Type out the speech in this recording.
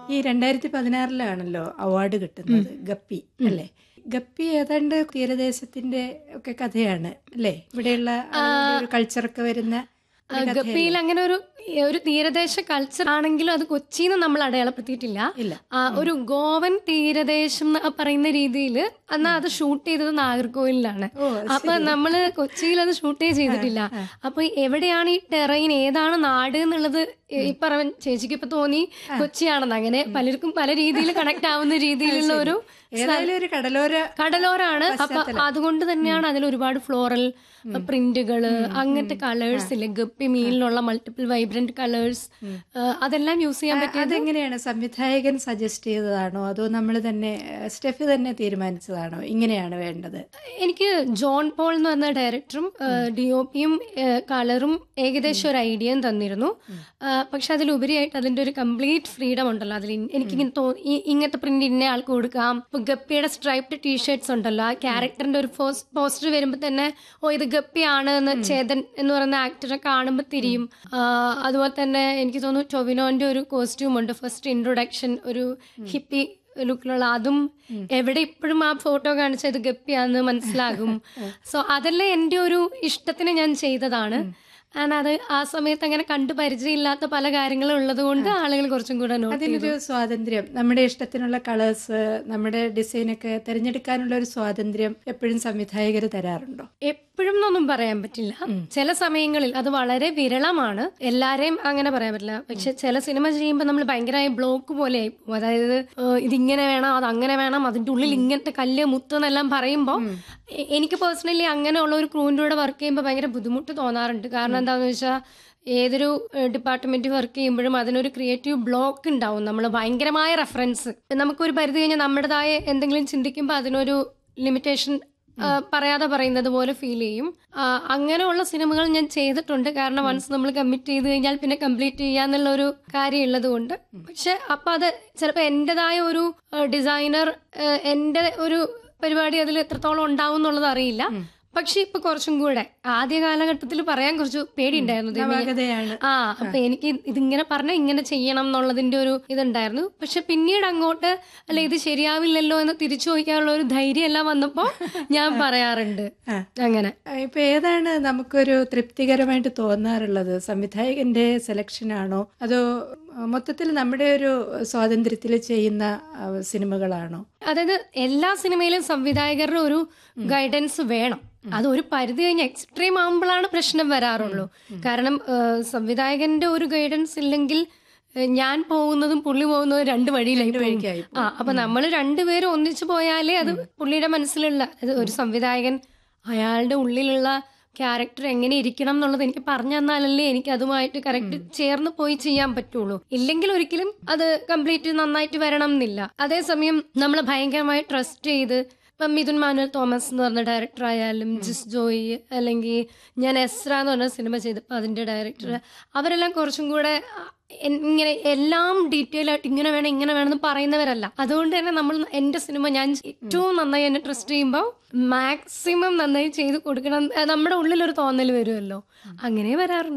ഈ രണ്ടായിരത്തി പതിനാറിലാണല്ലോ അവാർഡ് കിട്ടുന്നത് ഗപ്പി അല്ലേ ഗപ്പി ഏതാണ്ട് തീരദേശത്തിന്റെ ഒക്കെ കഥയാണ് അല്ലേ ഇവിടെയുള്ള ആളുകളുടെ ഒരു കൾച്ചറൊക്കെ വരുന്ന ഒരു കഥയല്ലേ? ഗപ്പിയിൽ അങ്ങനെ ഒരു ഒരു തീരദേശ കൾച്ചർ ആണെങ്കിലും അത് കൊച്ചിന്ന് നമ്മൾ അടയാളപ്പെടുത്തിയിട്ടില്ല ഇല്ല ആ, ഒരു ഗോവൻ തീരദേശം എന്ന് പറയുന്ന രീതിയിൽ എന്നാ അത് ഷൂട്ട് ചെയ്തത് നാഗർകോവിലാണ് ഓ അപ്പൊ നമ്മള് കൊച്ചിയിൽ അത് ഷൂട്ടേ ചെയ്തിട്ടില്ല അപ്പൊ എവിടെയാണ് ഈ ടെറൈൻ ഏതാണ് നാട് എന്നുള്ളത് ഈ പറഞ്ഞ ചേച്ചിക്ക് ഇപ്പൊ തോന്നി കൊച്ചിയാണെന്ന് അങ്ങനെ പലർക്കും പല രീതിയിൽ കണക്ട് ആവുന്ന രീതിയിലുള്ള ഒരു ഏതായാലും ഒരു കടലോര കടലോരാണ് അപ്പൊ അതുകൊണ്ട് തന്നെയാണ് അതിൽ ഒരുപാട് ഫ്ലോറൽ പ്രിന്റുകള് അങ്ങനത്തെ കളേഴ്സ് ഇല്ലേ ഗപ്പി മീനിലുള്ള മൾട്ടിപ്പിൾ വൈബ്രന്റ് കളേഴ്സ് അതെല്ലാം യൂസ് ചെയ്യാൻ പറ്റിയ അതെങ്ങനെയാണ് സംവിധായകൻ സജസ്റ്റ് ചെയ്തതാണോ അതോ നമ്മൾ തന്നെ സ്റ്റെഫി തന്നെ തീരുമാനിച്ചതാണോ ഇങ്ങനെയാണ് വേണ്ടത് എനിക്ക് ജോൺ പോൾ എന്ന് പറഞ്ഞ ഡയറക്ടറും ഡി ഒ പിയും കളറും ഏകദേശം ഒരു ഐഡിയയും തന്നിരുന്നു ആ, പക്ഷെ അതിലുപരിയായിട്ട് അതിന്റെ ഒരു കംപ്ലീറ്റ് ഫ്രീഡം ഉണ്ടല്ലോ അതിൽ എനിക്ക് ഇങ്ങനെ തോന്നി ഈ- ഇങ്ങനത്തെ പ്രിന്റ് ഇന്ന ആൾക്ക് കൊടുക്കാം ഇപ്പൊ ഗപ്പിയുടെ സ്ട്രൈപ്ഡ് ടീഷർട്സ് ഉണ്ടല്ലോ ആ ക്യാരക്ടറിന്റെ ഒരു പോസ്റ്റർ വരുമ്പോൾ തന്നെ ഓ ഇത് ഗപ്പിയാണ് എന്ന് ചേതൻ എന്ന് പറയുന്ന ആക്ടറെ കാണുമ്പോൾ തിരിയും ആ, അതുപോലെ തന്നെ എനിക്ക് തോന്നുന്നു ടൊവിനോന്റെ ഒരു കോസ്റ്റ്യൂം ഉണ്ട് ഫസ്റ്റ് ഇൻട്രൊഡക്ഷൻ ഒരു ഹിപ്പി ലുക്കിലുള്ള അതും എവിടെ ഇപ്പോഴും ആ ഫോട്ടോ കാണിച്ച ഇത് ഗപ്പിയാന്ന് മനസ്സിലാകും സോ അതെല്ലാം എൻ്റെ ഒരു ഇഷ്ടത്തിന് ഞാൻ ചെയ്തതാണ് ആൻഡ് അത് ആ സമയത്ത് അങ്ങനെ കണ്ടു പരിചയമില്ലാത്ത പല കാര്യങ്ങളും ഉള്ളത് കൊണ്ട് ആളുകൾ കുറച്ചും കൂടെ നോട്ട് അതിനൊരു സ്വാതന്ത്ര്യം നമ്മുടെ ഇഷ്ടത്തിനുള്ള കളേഴ്സ് നമ്മുടെ ഡിസൈനൊക്കെ തിരഞ്ഞെടുക്കാനുള്ള ഒരു സ്വാതന്ത്ര്യം എപ്പോഴും സംവിധായകർ തരാറുണ്ടോ എപ്പോഴും എന്നൊന്നും പറയാൻ പറ്റില്ല ചില സമയങ്ങളിൽ അത് വളരെ വിരളമാണ് എല്ലാരെയും അങ്ങനെ പറയാൻ പറ്റില്ല പക്ഷെ ചില സിനിമ ചെയ്യുമ്പോൾ നമ്മൾ ഭയങ്കരമായി ബ്ലോക്ക് പോലെ ആയി പോകും അതായത് ഏഹ്, ഇതിങ്ങനെ വേണം അത് അങ്ങനെ വേണം അതിന്റെ ഉള്ളിൽ ഇങ്ങനത്തെ കല്ല് മുത്ത് എന്നെല്ലാം പറയുമ്പോൾ എ- എനിക്ക് പേഴ്സണലി അങ്ങനെയുള്ള ഒരു ക്രൂവിൻ്റെ കൂടെ വർക്ക് ചെയ്യുമ്പോൾ ഭയങ്കര ബുദ്ധിമുട്ട് തോന്നാറുണ്ട് കാരണം എന്താണെന്ന് വെച്ചാൽ ഏതൊരു ഡിപ്പാർട്ട്മെന്റ് വർക്ക് ചെയ്യുമ്പോഴും അതിനൊരു ക്രിയേറ്റീവ് ബ്ലോക്ക് ഉണ്ടാവും നമ്മൾ ഭയങ്കരമായ റെഫറൻസ് നമുക്കൊരു പരിധി കഴിഞ്ഞാൽ നമ്മുടേതായ എന്തെങ്കിലും ചിന്തിക്കുമ്പോൾ അതിനൊരു ലിമിറ്റേഷൻ ആ, പറയാതെ പറയുന്നത് പോലെ ഫീൽ ചെയ്യും ആ, അങ്ങനെയുള്ള സിനിമകൾ ഞാൻ ചെയ്തിട്ടുണ്ട് കാരണം വൺസ് നമ്മൾ കമ്മിറ്റ് ചെയ്ത് കഴിഞ്ഞാൽ പിന്നെ കംപ്ലീറ്റ് ചെയ്യാന്നുള്ള ഒരു കാര്യം ഉള്ളത് കൊണ്ട് പക്ഷെ അപ്പൊ അത് ചിലപ്പോൾ എൻ്റെതായ ഒരു ഡിസൈനർ എൻ്റെ ഒരു പരിപാടി അതിൽ എത്രത്തോളം ഉണ്ടാവും എന്നുള്ളത് അറിയില്ല പക്ഷെ ഇപ്പൊ കുറച്ചും കൂടെ ആദ്യ കാലഘട്ടത്തിൽ പറയാൻ കുറച്ച് പേടിയുണ്ടായിരുന്നു ദൈവമേ. നവാഗതയാണ് ആ അപ്പൊ എനിക്ക് ഇതിങ്ങനെ പറഞ്ഞ ഇങ്ങനെ ചെയ്യണം എന്നുള്ളതിന്റെ ഒരു ഇതുണ്ടായിരുന്നു പക്ഷെ പിന്നീട് അങ്ങോട്ട് അല്ല ഇത് ശരിയാവില്ലല്ലോ എന്ന് തിരിച്ചു ചോദിക്കാനുള്ള ഒരു ധൈര്യം എല്ലാം വന്നപ്പോ ഞാൻ പറയാറുണ്ട് ആ. അങ്ങനെ ആ, ഇപ്പൊ ഏതാണ് നമുക്കൊരു തൃപ്തികരമായിട്ട് തോന്നാറുള്ളത് സംവിധായകന്റെ സെലക്ഷൻ ആണോ അതോ ആ, മൊത്തത്തിൽ നമ്മുടെ ഒരു സ്വാതന്ത്ര്യത്തിൽ ചെയ്യുന്ന ആ, സിനിമകളാണോ അതായത് എല്ലാ സിനിമയിലും സംവിധായകരുടെ ഒരു ഗൈഡൻസ് വേണം അത് ഒരു പരിധി കഴിഞ്ഞ് എക്സ്ട്രീം ആകുമ്പോഴാണ് പ്രശ്നം വരാറുള്ളൂ കാരണം ഏഹ്, സംവിധായകന്റെ ഒരു ഗൈഡൻസ് ഇല്ലെങ്കിൽ ഏഹ്, ഞാൻ പോകുന്നതും പുള്ളി പോകുന്നതും രണ്ട് വഴിയിലായി പോകും. വഴിക്കായി ആ അപ്പൊ നമ്മൾ രണ്ടുപേരും ഒന്നിച്ചു പോയാലേ അത് പുള്ളിയുടെ മനസ്സിലുള്ള അത് ഒരു സംവിധായകൻ അയാളുടെ ഉള്ളിലുള്ള ക്യാരക്ടർ എങ്ങനെ ഇരിക്കണം എന്നുള്ളത് എനിക്ക് പറഞ്ഞു തന്നാലല്ലേ എനിക്ക് അതുമായിട്ട് കറക്റ്റ് ചേർന്ന് പോയി ചെയ്യാൻ പറ്റുള്ളൂ ഇല്ലെങ്കിൽ ഒരിക്കലും അത് കംപ്ലീറ്റ് നന്നായിട്ട് വരണം എന്നില്ല അതേസമയം നമ്മൾ ഭയങ്കരമായി ട്രസ്റ്റ് ചെയ്ത് ഇപ്പം മിഥുൻ മാനുവൽ തോമസ് എന്ന് പറഞ്ഞ ഡയറക്ടർ ആയാലും ജിസ് ജോയി അല്ലെങ്കിൽ ഞാൻ എസ്ര എന്ന് പറഞ്ഞ സിനിമ ചെയ്തപ്പോൾ അതിന്റെ ഡയറക്ടർ അവരെല്ലാം കുറച്ചും കൂടെ എൻ- ഇങ്ങനെ എല്ലാം ഡീറ്റെയിൽ ആയിട്ട് ഇങ്ങനെ വേണം ഇങ്ങനെ വേണം എന്ന് പറയുന്നവരല്ല അതുകൊണ്ട് തന്നെ നമ്മൾ എന്റെ സിനിമ ഞാൻ ഏറ്റവും നന്നായി എന്നെ ട്രസ്റ്റ് ചെയ്യുമ്പോൾ മാക്സിമം നന്നായി ചെയ്ത് കൊടുക്കണം ഏഹ് നമ്മുടെ ഉള്ളിലൊരു തോന്നൽ വരുമല്ലോ അങ്ങനെ വരാറുണ്ട്